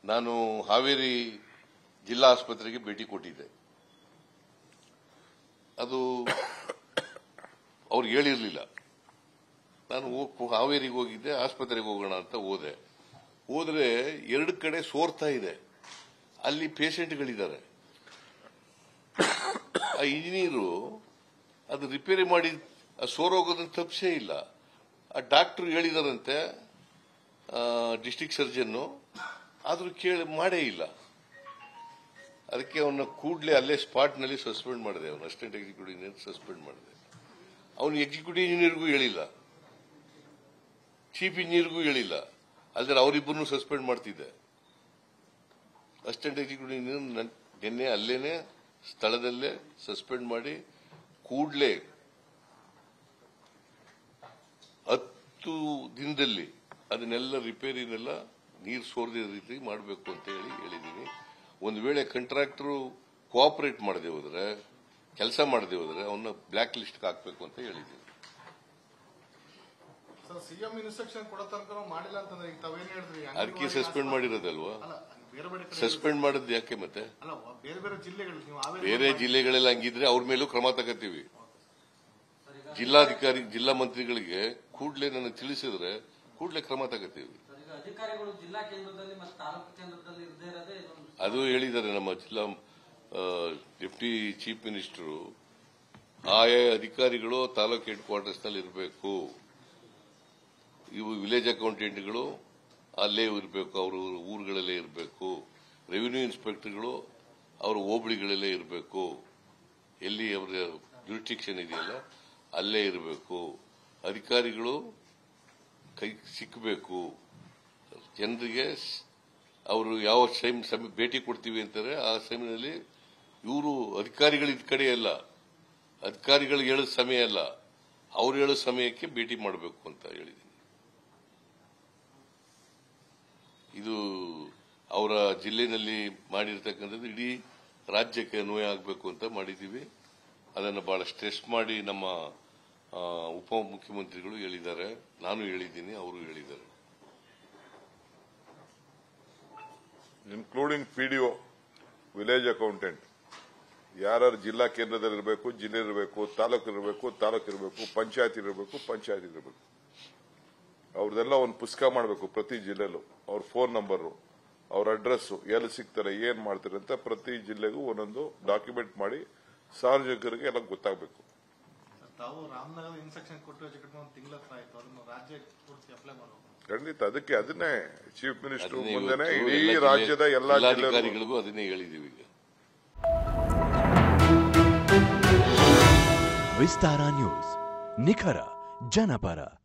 ನಾನು ಹಾವೇರಿ ಜಿಲ್ಲಾ ಆಸ್ಪತ್ರೆಗೆ ಭೇಟಿ ಕೊಟ್ಟಿದ್ದೆ ಅದು ಅವ್ರು ಹೇಳಿರ್ಲಿಲ್ಲ ನಾನು ಹೋಗ್- ಹಾವೇರಿಗೆ ಹೋಗಿದ್ದೆ ಆಸ್ಪತ್ರೆಗೆ ಹೋಗೋಣ ಅಂತ ಹೋದೆ ಹೋದ್ರೆ ಎರಡು ಕಡೆ ಸೋರ್ತಾ ಇದೆ ಅಲ್ಲಿ ಪೇಷಂಟ್ಗಳಿದ್ದಾರೆ ಆ ಇಂಜಿನಿಯರು ಅದು ರಿಪೇರಿ ಮಾಡಿ ಆ ಸೋರೋಗೋದನ್ನ ತಪ್ಪಿಸೇ ಇಲ್ಲ ಆ ಡಾಕ್ಟರ್ ಹೇಳಿದಾರಂತೆ ಡಿಸ್ಟಿಕ್ ಸರ್ಜನ್ನು ಆದ್ರೂ ಕೇಳಿ ಮಾಡೇ ಇಲ್ಲ ಅದಕ್ಕೆ ಅವನ್ನ ಕೂಡಲೇ ಅಲ್ಲೇ ಸ್ಪಾಟ್ನಲ್ಲಿ ಸಸ್ಪೆಂಡ್ ಮಾಡಿದೆ ಅವನು ಅಸಿಸ್ಟೆಂಟ್ ಎಕ್ಸಿಕ್ಯೂಟಿವ್ ಇಂಜಿನಿಯರ್ ಸಸ್ಪೆಂಡ್ ಮಾಡಿದೆ ಅವನು ಎಕ್ಸಿಕ್ಯೂಟಿವ್ ಇಂಜಿನಿಯರ್ಗೂ ಹೇಳಿಲ್ಲ ಚೀಫ್ ಇಂಜಿನಿಯರ್ಗೂ ಹೇಳಿಲ್ಲ ಅಲ್ಲದೆ ಅವರಿಬ್ಬರನ್ನು ಸಸ್ಪೆಂಡ್ ಮಾಡ್ತಿದ್ದೆ ಅಸಿಸ್ಟೆಂಟ್ ಎಕ್ಸಿಕ್ಯೂಟಿವ್ ಇಂಜಿನಿಯರ್ ನನ್- ನಿನ್ನೆ ಅಲ್ಲೇನೆ ಸ್ಥಳದಲ್ಲೇ ಸಸ್ಪೆಂಡ್ ಮಾಡಿ ಕೂಡಲೇ ಹತ್ತು ದಿನದಲ್ಲಿ ಅದನ್ನೆಲ್ಲ ರಿಪೇರಿನೆಲ್ಲ ನೀರು ಸೋರದ ರೀತಿ ಮಾಡಬೇಕು ಅಂತ ಹೇಳಿ ಹೇಳಿದ್ದೀನಿ ಒಂದು ವೇಳೆ ಕಾಂಟ್ರಾಕ್ಟರ್ ಕೋಆಪರೇಟ್ ಮಾಡದೆ ಹೋದ್ರೆ ಕೆಲಸ ಮಾಡದೆ ಹೋದ್ರೆ ಅವನ್ನ ಬ್ಲಾಕ್ ಲಿಸ್ಟ್ಗೆ ಹಾಕಬೇಕು ಅಂತ ಹೇಳಿದ್ದೀನಿ ಸರ್ ಸಿಎಂ ಇನ್ಸ್ಟ್ರಕ್ಷನ್ ಕೊಡೋ ತನಕ ನಾವು ಮಾಡಿಲ್ಲ ಅಂತಂದ್ರೆ ಈಗ ತಾವೇನ್ ಹೇಳಿದ್ರಿ ಅದಕ್ಕೆ ಸಸ್ಪೆಂಡ್ ಮಾಡಿರೋದಲ್ವಾ ಅಲ್ಲ ಬೇರೆ ಬೇರೆ ಕಡೆ ಸಸ್ಪೆಂಡ್ ಮಾಡಿದ್ ಯಾಕೆ ಮತ್ತೆ ಅಲ್ಲ ಬೇರೆ ಬೇರೆ ಜಿಲ್ಲೆಗಳು ನೀವು ಹಾವೇರಿ ಬೇರೆ ಜಿಲ್ಲೆಗಳೆಲ್ಲ ಹಂಗಿದ್ರೆ ಅವ್ರ ಮೇಲೂ ಕ್ರಮ ತಗೋತೀವಿ ಜಿಲ್ಲಾಧಿಕಾರಿ ಜಿಲ್ಲಾ ಮಂತ್ರಿಗಳಿಗೆ ಕೂಡಲೇ ನನಗೆ ತಿಳಿಸಿದ್ರೆ ಕೂಡಲೇ ಕ್ರಮ ತಗೋತೀವಿ ಸರ್, ಈಗ ಅಧಿಕಾರಿಗಳು ಜಿಲ್ಲಾ ಕೇಂದ್ರದಲ್ಲಿ ಮತ್ತು ತಾಲೂಕು ಕೇಂದ್ರದಲ್ಲಿ ಇರದೇ ಇರೋದೇ ಇದೊಂದು ಅದು ಹೇಳಿದ್ದಾರೆ ನಮ್ಮ ಜಿಲ್ಲಾ ಡೆಪ್ಟಿ ಚೀಫ್ ಮಿನಿಸ್ಟರು ಆಯಾ ಅಧಿಕಾರಿಗಳು ತಾಲೂಕು ಹೆಡ್ ಕ್ವಾರ್ಟರ್ಸ್ ನಲ್ಲಿ ಇರಬೇಕು ಇವು ವಿಲೇಜ್ ಅಕೌಂಟೆಂಟ್ಗಳು ಅಲ್ಲೇ ಇರಬೇಕು ಅವರು ಊರುಗಳಲ್ಲೇ ಇರಬೇಕು ರೆವಿನ್ಯೂ ಇನ್ಸ್ಪೆಕ್ಟರ್ಗಳು ಅವರ ಹೋಬಳಿಗಳಲ್ಲೇ ಇರಬೇಕು ಎಲ್ಲಿ ಅವರ ಜುರಿಸ್ಟಿಕ್ಷನ್ ಇದೆಯಲ್ಲ ಅಲ್ಲೇ ಇರಬೇಕು ಅಧಿಕಾರಿಗಳು ಕೈ ಸಿಕ್ಕಬೇಕು ಜನರಿಗೆ ಅವರು ಯಾವ ಟೈಮ್ ಸಮಯ ಭೇಟಿ ಕೊಡ್ತೀವಿ ಅಂತಾರೆ ಆ ಸಮಯದಲ್ಲಿ ಇವರು ಅಧಿಕಾರಿಗಳಿದ್ದ ಕಡೆ ಅಲ್ಲ ಅಧಿಕಾರಿಗಳು ಹೇಳೋ ಸಮಯ ಅಲ್ಲ ಅವ್ರು ಹೇಳೋ ಸಮಯಕ್ಕೆ ಭೇಟಿ ಮಾಡಬೇಕು ಅಂತ ಹೇಳಿದ್ದೀನಿ ಇದು ಅವರ ಜಿಲ್ಲೆನಲ್ಲಿ ಮಾಡಿರ್ತಕ್ಕಂಥದ್ದು ಇಡೀ ರಾಜ್ಯಕ್ಕೆ ಅನ್ವಯ ಆಗಬೇಕು ಅಂತ ಮಾಡಿದ್ದೀವಿ ಅದನ್ನು ಬಹಳ ಸ್ಟ್ರೆಸ್ ಮಾಡಿ ನಮ್ಮ ಆ, ಉಪಮುಖ್ಯಮಂತ್ರಿಗಳು ಹೇಳಿದ್ದಾರೆ ನಾನು ಹೇಳಿದ್ದೀನಿ ಅವರು ಹೇಳಿದ್ದಾರೆ ಇನ್ಕ್ಲೂಡಿಂಗ್ ಪಿಡಿಒ ವಿಲೇಜ್ ಅಕೌಂಟೆಂಟ್ ಯಾರ್ಯಾರು ಜಿಲ್ಲಾ ಕೇಂದ್ರದಲ್ಲಿ ಇರಬೇಕು ಜಿಲ್ಲೆ ಇರಬೇಕು ತಾಲೂಕು ಇರಬೇಕು ತಾಲೂಕು ಇರಬೇಕು ಪಂಚಾಯತ್ ಇರಬೇಕು ಪಂಚಾಯತ್ ಇರಬೇಕು ಅವ್ರದೆಲ್ಲ ಒಂದು ಪುಸ್ತಕ ಮಾಡಬೇಕು ಪ್ರತಿ ಜಿಲ್ಲೆಲೂ ಅವ್ರ ಫೋನ್ ನಂಬರು ಅವ್ರ ಅಡ್ರೆಸ್ ಎಲ್ಲಿ ಸಿಗ್ತಾರೆ ಏನ್ ಮಾಡ್ತಾರೆ ಅಂತ ಪ್ರತಿ ಜಿಲ್ಲೆಗೂ ಒಂದೊಂದು ಡಾಕ್ಯುಮೆಂಟ್ ಮಾಡಿ ಸಾರ್ವಜನಿಕರಿಗೆ ಎಲ್ಲ ಗೊತ್ತಾಗಬೇಕು ಸರ್, ತಾವು ರಾಮನಗರ ಇನ್ಸ್ಟ್ರಕ್ಷನ್ ಕೊಟ್ಟು ಹೆಚ್ಚು ಒಂದು ತಿಂಗಳ ಹತ್ರ ಆಯ್ತು ಅದನ್ನು ರಾಜ್ಯ ಪೂರ್ತಿ ಅಪ್ಲೈ ಮಾಡಬೇಕು ಖಂಡಿತ ಅದಕ್ಕೆ ಅದನ್ನೇ ಚೀಫ್ ಮಿನಿಸ್ಟರ್ ಅದನ್ನೇ ಮುಂದೆನೆ ಇವತ್ತು ಇಡೀ ಎಲ್ಲ ಜಿಲ್ಲೆ- ರಾಜ್ಯದ ಎಲ್ಲಾ ಜಿಲ್ಲೆಗಳಿಗೂ ಜಿಲ್ಲಾಧಿಕಾರಿಗಳಿಗೂ ಅದನ್ನೇ ಹೇಳಿದ್ದೀವಿ ಈಗ ವಿಸ್ತಾರ ನ್ಯೂಸ್ ನಿಖರ ಜನಪರ